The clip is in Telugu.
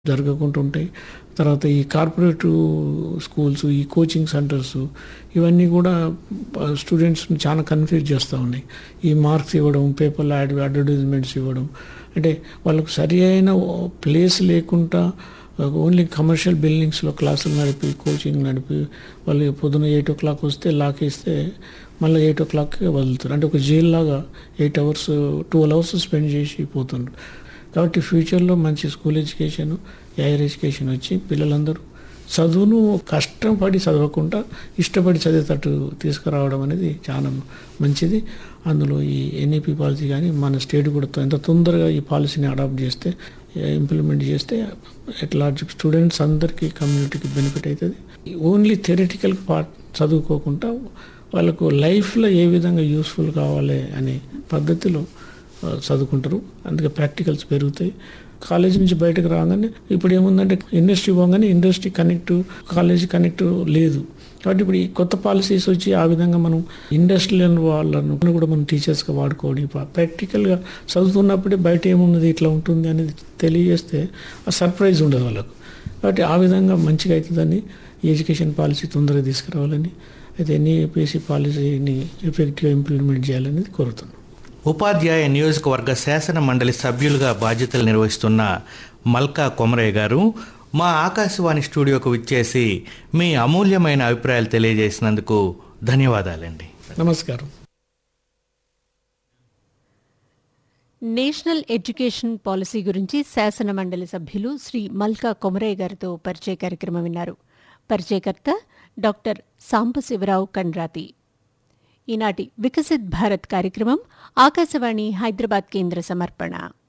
జరగకుండా ఉంటాయి తర్వాత ఈ కార్పొరేట్ స్కూల్స్ ఈ కోచింగ్ సెంటర్స్ ఇవన్నీ కూడా స్టూడెంట్స్ని చాలా కన్ఫ్యూజ్ చేస్తూ ఉన్నాయి ఈ మార్క్స్ ఇవ్వడం పేపర్లో యాడ్ అడ్వర్టైజ్మెంట్స్ ఇవ్వడం అంటే వాళ్ళకు సరి అయిన ప్లేస్ లేకుండా ఓన్లీ కమర్షియల్ బిల్డింగ్స్లో క్లాసులు నడిపి కోచింగ్ నడిపి వాళ్ళు పొద్దున ఎయిట్ ఓ క్లాక్ వస్తే లాక్ ఇస్తే మళ్ళీ ఎయిట్ ఓ క్లాక్కి వదులుతారు అంటే ఒక జైల్ లాగా eight hours twelve hours spend చేసి పోతుండ్రు కాబట్టి ఫ్యూచర్లో మంచి స్కూల్ ఎడ్యుకేషన్ హైయర్ ఎడ్యుకేషన్ వచ్చి పిల్లలందరూ చదువును కష్టపడి చదవకుండా ఇష్టపడి చదివేటట్టు తీసుకురావడం అనేది చాలా మంచిది అందులో ఈ ఎన్ఈపి పాలసీ కానీ మన స్టేట్ కూడా ఎంత తొందరగా ఈ పాలసీని అడాప్ట్ చేస్తే ఇంప్లిమెంట్ చేస్తే ఎట్ లార్జ్ స్టూడెంట్స్ అందరికీ కమ్యూనిటీకి బెనిఫిట్ అవుతుంది ఓన్లీ థెరటికల్ పార్ట్ చదువుకోకుండా వాళ్ళకు లైఫ్లో ఏ విధంగా యూస్ఫుల్ కావాలి అనే పద్ధతిలో చదువుకుంటారు అందుకే ప్రాక్టికల్స్ పెరుగుతాయి కాలేజ్ నుంచి బయటకు రాగానే ఇప్పుడు ఏముందంటే ఇండస్ట్రీ పోగానే ఇండస్ట్రీ కనెక్ట్ కాలేజ్ కనెక్ట్ లేదు కాబట్టి ఇప్పుడు ఈ కొత్త పాలసీస్ వచ్చి ఆ విధంగా మనం ఇండస్ట్రియల్ వాళ్ళను కూడా మనం టీచర్స్గా వాడుకోవడం ప్రాక్టికల్గా చదువుతున్నప్పుడే బయట ఏమున్నది ఇట్లా ఉంటుంది అనేది తెలియజేస్తే ఆ సర్ప్రైజ్ ఉండదు వాళ్ళకు కాబట్టి ఆ విధంగా మంచిగా అవుతుందని ఈ ఎడ్యుకేషన్ పాలసీ తొందరగా తీసుకురావాలని అయితే ఎన్ఈపిఎస్సి పాలసీని ఎఫెక్టివ్గా ఇంప్లిమెంట్ చేయాలనేది కోరుతున్నాను ఉపాధ్యాయ నియోజకవర్గ శాసన మండలి సభ్యులుగా బాధ్యతలు నిర్వహిస్తున్న మల్కా కొమరయ్య గారు మా ఆకాశవాణి స్టూడియోకు విచ్చేసి మీ అమూల్యమైన అభిప్రాయాలు తెలియజేసినందుకు ధన్యవాదాలండి నమస్కారం నేషనల్ ఎడ్యుకేషన్ పాలసీ గురించి శాసన మండలి సభ్యులు శ్రీ మల్కా కొమరయ్య గారితో పరిచయ కార్యక్రమం విన్నారు పరిచయకర్త డాక్టర్ సాంబశివరావు కండ్రాతి ఈనాటి వికసిత్ భారత్ కార్యక్రమం ఆకాశవాణి హైదరాబాద్ కేంద్ర సమర్పణ